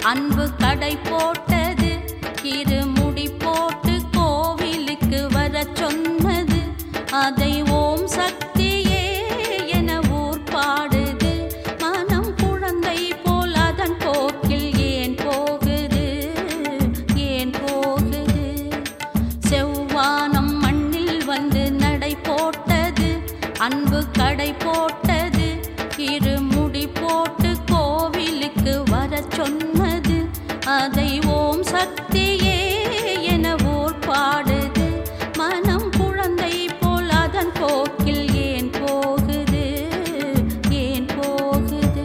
அன்பு கடை போட்டது இருமுடி போட்டு கோவிலுக்கு வரச் சொன்னது அதை ஓம் சக்தியே என ஊர் பாடுது மனம் குழந்தை போல் அதன் போக்கில் ஏன் போகுது ஏன் போகுது செவ்வானம் மண்ணில் வந்து நடை போட்டது அன்பு கடை போட்டது இருமுடி போட்டு கோவிலுக்கு வரச் சொன்னது அதை ஓம் சக்தியே என ஊர் பாடுது மனம் குழந்தை போல் அதன் போக்கில் ஏன் போகுது ஏன் போகுது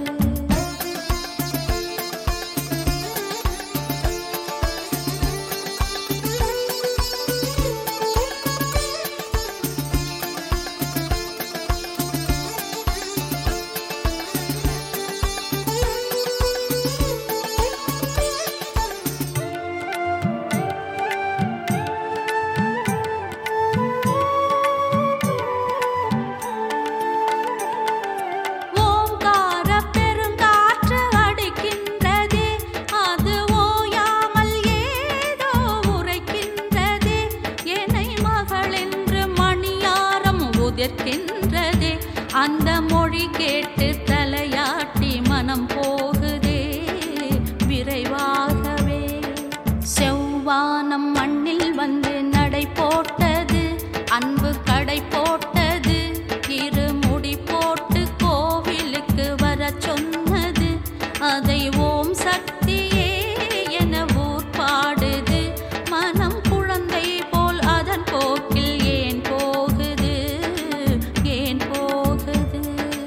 ஓங்கார பெருங்காற்று அடிக்கின்றதே அது ஓயாமல் ஏதோ உரைக்கின்றதே என்னை மகள் என்று மணியாரம் உதிர்க்கின்றதே அந்த மொழி கேட்டு தலையாட்டி மனம் போகுதே விரைவாகவே செவ்வானம் மண்ணில் வந்து நடை போட்டது அன்பு கடை போட்டது இருமுடி போட்டு கோவிலுக்கு வரச் சொன்னது அதை ஓம் சக்தியே என ஊர் பாடுது மனம் குழந்தை போல் அதன் போக்கில் ஏன் போகுது ஏன் போகுது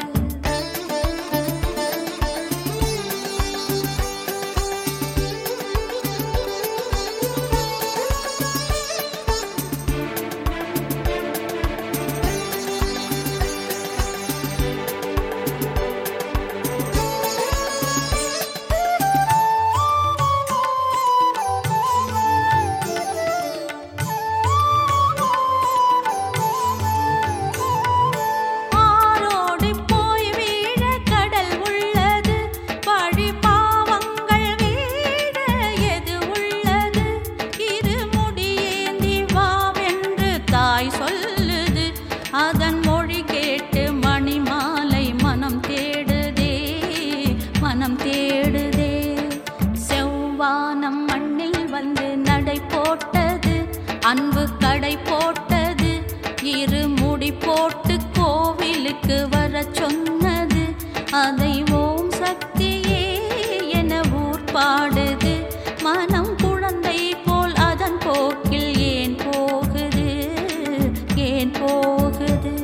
ஆரோடி போய் வீழ கடல் உள்ளது பழி பாவங்கள் வீழ எது உள்ளது இரு முடியேந்தி வாவென்று தாய் சொல்லுது அதன் மொழி கேட்டு மணிமாலை மனம் தேடுதே மனம் தேடுதே செவ்வானம் மண்ணில் வந்து நடை போட்டது அன்பு கடை போட்டது இருமுடி போட்டு கோவிலுக்கு வரச் சொன்னது அதை ஓம் சக்தியே என ஊர் பாடுது மனம் குழந்தை போல் அதன் போக்கில் ஏன் போகுது ஏன் போகுது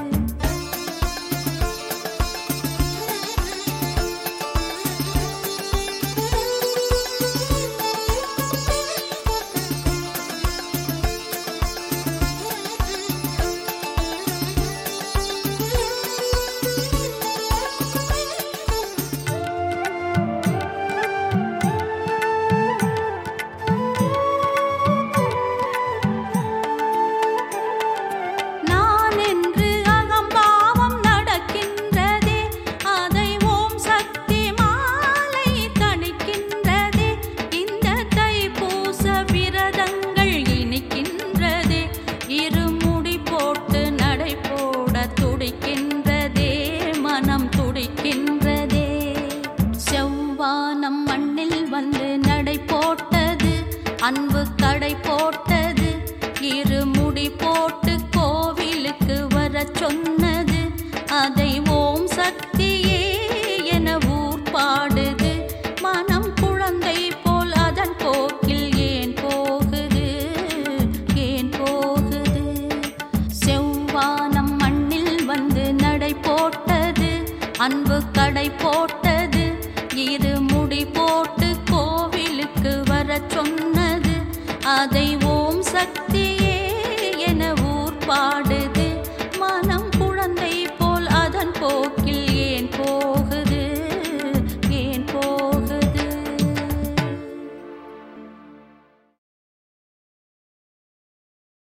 நான் என்று அகம்பாவம் நடக்கின்றதே அதை ஓம் சக்தி மாலை தணிக்கின்றதே இந்த தைப்பூச விரதங்கள் இனிக்கின்றதே இருமுடி போட்டு நடை போட துடிக்கின்றதே மனம் துடிக்கின்றதே செவ்வானம் மண்ணில் வந்து நடை போட்டது அன்பு கடை போட்டது இருமுடி போட்டு கோவிலுக்கு வரச் சொன்னது அதை ஓம் சக்தியே என ஊர் பாடுது மனம் குழந்தை போல் அதன் போக்கில் ஏன் போகுது ஏன் போகுது செவ்வானம் மண்ணில் வந்து நடை போட்டது அன்பு கடை போட்டது இருமுடி போட்டு கோவிலுக்கு வரச் சொன்னது அதை ஓம் சக்தி